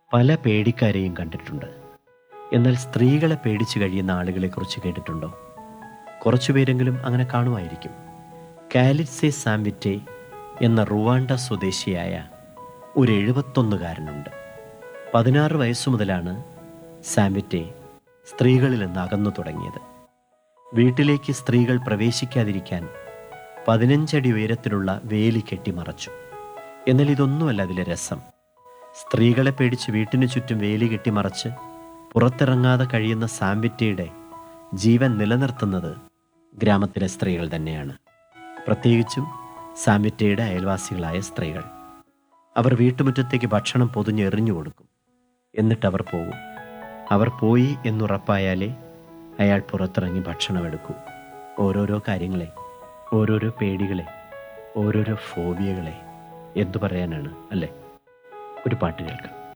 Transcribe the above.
പല പേടിക്കാരെയും കണ്ടിട്ടുണ്ട് എന്നാൽ സ്ത്രീകളെ പേടിച്ചു കഴിയുന്ന ആളുകളെക്കുറിച്ച് കേട്ടിട്ടുണ്ടോ കുറച്ചുപേരെങ്കിലും അങ്ങനെ കാണുമായിരിക്കും കാലിറ്റ്സെ സാംവിറ്റെ എന്ന റുവാണ്ട സ്വദേശിയായ ഒരു എഴുപത്തൊന്നുകാരനുണ്ട് പതിനാറ് വയസ്സു മുതലാണ് സാംവിറ്റെ സ്ത്രീകളിൽ നിന്ന് അകന്നു തുടങ്ങിയത് വീട്ടിലേക്ക് സ്ത്രീകൾ പ്രവേശിക്കാതിരിക്കാൻ പതിനഞ്ചടി ഉയരത്തിലുള്ള വേലി കെട്ടിമറച്ചു എന്നാൽ ഇതൊന്നുമല്ല അതിലെ രസം സ്ത്രീകളെ പേടിച്ച് വീട്ടിനു ചുറ്റും വേലി കെട്ടിമറച്ച് പുറത്തിറങ്ങാതെ കഴിയുന്ന സാംവിറ്റയുടെ ജീവൻ നിലനിർത്തുന്നത് ഗ്രാമത്തിലെ സ്ത്രീകൾ തന്നെയാണ് പ്രത്യേകിച്ചും സാംവിറ്റയുടെ അയൽവാസികളായ സ്ത്രീകൾ അവർ വീട്ടുമുറ്റത്തേക്ക് ഭക്ഷണം പൊതിഞ്ഞ് എറിഞ്ഞു കൊടുക്കും എന്നിട്ട് അവർ പോകും അവർ പോയി എന്നുറപ്പായാലേ അയാൾ പുറത്തിറങ്ങി ഭക്ഷണം എടുക്കൂ ഓരോരോ കാര്യങ്ങളെ ഓരോരോ പേടികളെ ഓരോരോ ഫോബിയകളെ എന്തു പറയാനാണ് അല്ലേ ഒരു പാട്ട് കേൾക്കാം